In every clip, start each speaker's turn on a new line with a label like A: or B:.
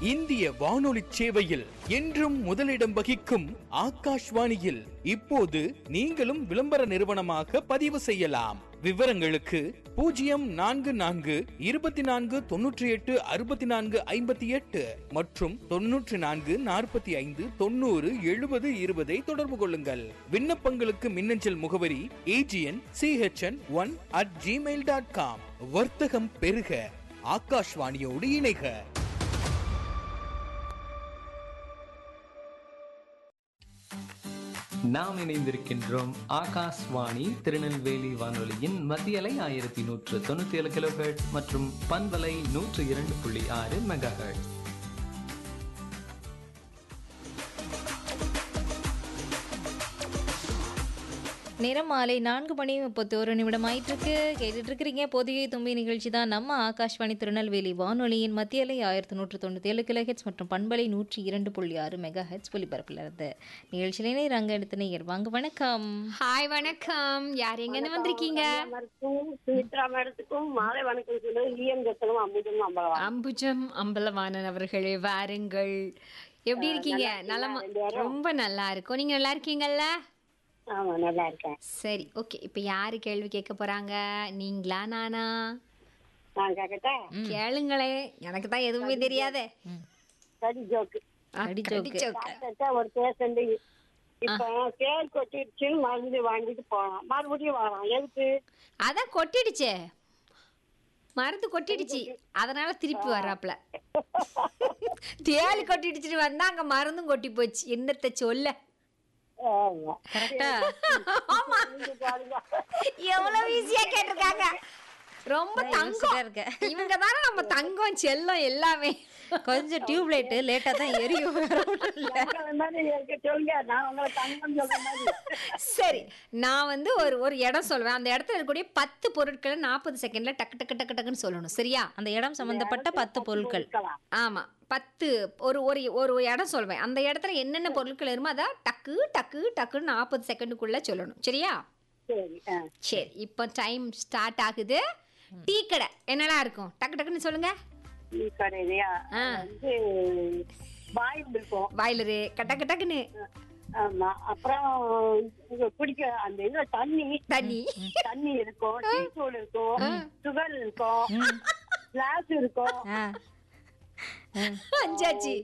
A: இந்திய வானொலி சேவையில் என்றும் முதலிடம் வகிக்கும் ஆகாஷ்வாணியில் இப்போது நீங்களும் விளம்பர நிறுவனமாக பதிவு செய்யலாம் விவரங்களுக்கு பூஜ்ஜியம் நான்கு நான்கு இருபத்தி நான்கு தொன்னூற்றி எட்டு அறுபத்தி நான்கு ஐம்பத்தி எட்டு மற்றும் தொன்னூற்றி நான்கு நாற்பத்தி ஐந்து தொண்ணூறு எழுபது இருபதை தொடர்பு கொள்ளுங்கள் விண்ணப்பங்களுக்கு மின்னஞ்சல் முகவரி AGN CHN one at Gmail dot com வர்த்தகம் பெருக ஆகாஷ்வாணியோடு இணைக
B: நாம் இணைந்திருக்கின்றோம் ஆகாஷ்வாணி திருநெல்வேலி வானொலியின் மத்தியலை ஆயிரத்தி நூற்று தொண்ணூத்தி ஏழு கிலோஹெர்ட் மற்றும் பண்பலை நூற்று இரண்டு புள்ளி ஆறு மெகா
C: நேரம் மாலை நான்கு மணி முப்பத்தி ஒரு நிமிடம் ஆயிட்டிருக்கு கேட்டுட்டு இருக்கிறீங்க பொதிகை தும்பி நிகழ்ச்சி தான் நம்ம ஆகாஷ்வாணி திருநெல்வேலி வானொலியின் மத்தியலை ஆயிரத்தி நூற்று தொண்ணூற்றி ஏழு கிலோ ஹெட்ஸ் மற்றும் பண்பலை நூற்றி இரண்டு புள்ளி ஆறு மெகா ஹெட்ஸ் ஒலிபரப்பில் இருந்து நிகழ்ச்சியிலே ரங்க எடுத்த நேயர் வாங்க வணக்கம்
D: ஹாய் வணக்கம் யார் எங்கன்னு வந்திருக்கீங்க
E: மேடத்துக்கும் சுமித்ரா மேடத்துக்கும் மாலை வணக்கம் சொல்லு ஈஎம் ஜத்தனும் அம்புஜம் அம்பலவா
D: அம்புஜம் அம்பலவாணன் அவர்களே வாருங்கள் எப்படி இருக்கீங்க நலமா ரொம்ப நல்லா இருக்கும் நீங்க நல்லா இருக்கீங்கல்ல
E: ஆமா நல்லா இருக்கேன்
D: சரி ஓகே இப்போ யாரு கேள்வி கேட்க போறாங்க நீங்களா நானா
E: நான் கேட்கட்டா
D: கேளுங்களே எனக்கு தான் எதுவுமே தெரியாதே
E: சரி ஜோக்கு
C: அடி
D: கடி
C: ஜோக்கு.
D: ஜோக்கு.
E: கேட்டா ஒரு பேஷண்ட் இப்ப தேல் கொட்டிடுச்சுன்னு மருந்து வாங்கிட்டு போனான் மறுபடியும் வரான் எதுக்கு
D: அதான் கொட்டிடுச்சே மருந்து கொட்டிடுச்சு அதனால திருப்பி வர்றாப்ல தேள் கொட்டிடுச்சுட்டு வந்தா அங்க மருந்தும் கொட்டி போச்சு என்னத்த சொல்ல
E: ஆமா.
C: கரெக்டா
D: ஆமா எவ்வளவு ஈஸியா கேட்டிருக்காங்க ரொம்ப தங்கம்
C: யோசிச்சுட்டே இருக்க.
D: இவங்க தானே நம்ம தங்கம் செல்லம் எல்லாமே
C: கொஞ்சம் டியூப் லைட்டு லேட்டாக தான் எரியும் வேற ஒண்ணும் இல்ல.
E: எங்களை மாதிரி இருக்க சொல்லுங்க நான் உங்களை தங்கம் சொல்ற மாதிரி
D: சரி நான் வந்து ஒரு ஒரு இடம் சொல்லுவேன் அந்த இடத்துல இருக்கக்கூடிய பத்து பொருட்களை நாற்பது செகண்ட்ல டக்கு டக்கு டக்கு டக்குன்னு சொல்லணும் சரியா
C: அந்த இடம் சம்பந்தப்பட்ட பத்து பொருட்கள்
E: இருக்கலாம்.
D: ஆமா பத்து ஒரு ஒரு ஒரு இடம் சொல்வேன் அந்த இடத்துல என்னென்ன பொருட்கள் இருக்குமோ அதை டக்கு டக்கு டக்குன்னு நாற்பது செகண்டுக்குள்ள சொல்லணும் சரியா
E: சரி ஆ.
D: சரி இப்போ டைம் ஸ்டார்ட் ஆகுது டீ கடை என்னெல்லாம் இருக்கும் டக்கு டக்குன்னு சொல்லுங்க
E: டீ கடையிலயா
D: ஆ.
E: வந்து பாயில் இருக்கும்
D: பாய்லரு டக்கு டக்குன்னு
E: ஆமா அப்புறம் இங்க குடிக்க அந்த இதுல தண்ணி
D: தண்ணி
E: தண்ணி இருக்கும் டீ தூள் இருக்கும் சுகர் இருக்கும் கிளாஸ் இருக்கும்
C: ஆ
D: அஞ்சாச்சு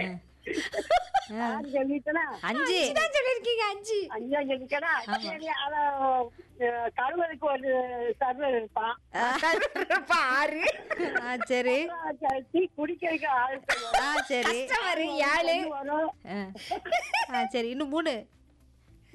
E: ஆறு சொல்லிட்டேனா
C: அஞ்சு
D: தான் சொல்லியிருக்கீங்க அஞ்சு
E: அஞ்சா சொல்லிட்டேனா சரி அத அஹ், கழுவதுக்கு ஒரு சர்வர் இருப்பான்
D: அப்ப ஆறு
C: ஆ சரி
E: அப்புறம் டீ குடிக்கிறதுக்கு ஆள்
C: ஆ சரி
D: கஸ்டமர் ஏழு
E: வரும்
C: ஆ. ஆ சரி இன்னும் மூணு